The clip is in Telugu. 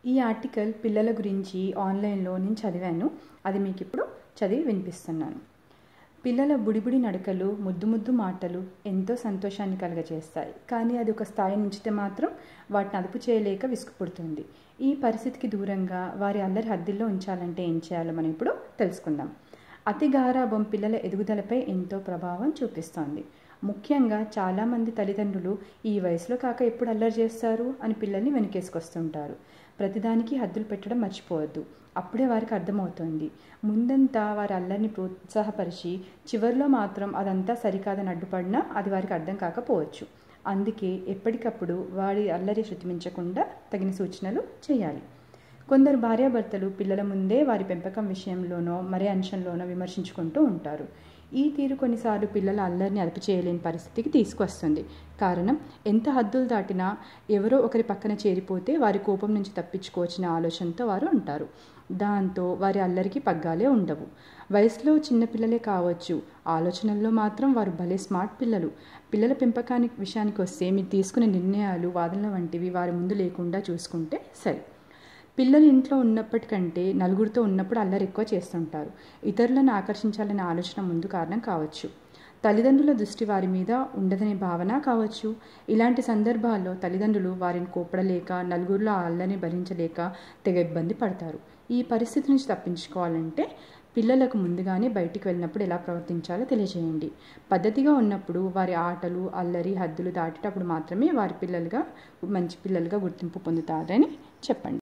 ఈ ఆర్టికల్ పిల్లల గురించి ఆన్లైన్లో నేను చదివాను అది మీకు ఇప్పుడు చదివి వినిపిస్తున్నాను పిల్లల బుడిబుడి నడకలు ముద్దు ముద్దు మాటలు ఎంతో సంతోషాన్ని కలుగజేస్తాయి కానీ అది ఒక స్థాయి నుంచితే మాత్రం వాటిని అదుపు చేయలేక విసుగుపుడుతుంది ఈ పరిస్థితికి దూరంగా వారి అల్లరి హద్దుల్లో ఉంచాలంటే ఏం చేయాలో మనం ఇప్పుడు తెలుసుకుందాం అతి గారాభం పిల్లల ఎదుగుదలపై ఎంతో ప్రభావం చూపిస్తోంది ముఖ్యంగా చాలామంది తల్లిదండ్రులు ఈ వయసులో కాక ఎప్పుడు అల్లరి చేస్తారు అని పిల్లల్ని వెనకేసుకొస్తుంటారు ప్రతిదానికి హద్దులు పెట్టడం మర్చిపోవద్దు అప్పుడే వారికి అర్థమవుతుంది ముందంతా వారి అల్లరిని ప్రోత్సాహపరిచి చివరిలో మాత్రం అదంతా సరికాదని అడ్డుపడినా అది వారికి అర్థం కాకపోవచ్చు అందుకే ఎప్పటికప్పుడు వారి అల్లరి శృతిమించకుండా తగిన సూచనలు చేయాలి కొందరు భార్యాభర్తలు పిల్లల ముందే వారి పెంపకం విషయంలోనో మరే అంశంలోనో విమర్శించుకుంటూ ఉంటారు ఈ తీరు కొన్నిసార్లు పిల్లల అల్లరిని అదుపు చేయలేని పరిస్థితికి తీసుకొస్తుంది కారణం ఎంత హద్దులు దాటినా ఎవరో ఒకరి పక్కన చేరిపోతే వారి కోపం నుంచి తప్పించుకోవచ్చిన ఆలోచనతో వారు ఉంటారు దాంతో వారి అల్లరికి పగ్గాలే ఉండవు వయసులో చిన్నపిల్లలే కావచ్చు ఆలోచనల్లో మాత్రం వారు భలే స్మార్ట్ పిల్లలు పిల్లల పెంపకానికి విషయానికి వస్తే మీరు తీసుకునే నిర్ణయాలు వాదనల వంటివి వారి ముందు లేకుండా చూసుకుంటే సరే పిల్లలు ఇంట్లో ఉన్నప్పటికంటే నలుగురితో ఉన్నప్పుడు అల్లరి ఎక్కువ చేస్తుంటారు ఇతరులను ఆకర్షించాలనే ఆలోచన ముందు కారణం కావచ్చు తల్లిదండ్రుల దృష్టి వారి మీద ఉండదనే భావన కావచ్చు ఇలాంటి సందర్భాల్లో తల్లిదండ్రులు వారిని కోపడలేక నలుగురిలో అల్లని భరించలేక తెగ ఇబ్బంది పడతారు ఈ పరిస్థితి నుంచి తప్పించుకోవాలంటే పిల్లలకు ముందుగానే బయటికి వెళ్ళినప్పుడు ఎలా ప్రవర్తించాలో తెలియజేయండి పద్ధతిగా ఉన్నప్పుడు వారి ఆటలు అల్లరి హద్దులు దాటేటప్పుడు మాత్రమే వారి పిల్లలుగా మంచి పిల్లలుగా గుర్తింపు పొందుతారని చెప్పండి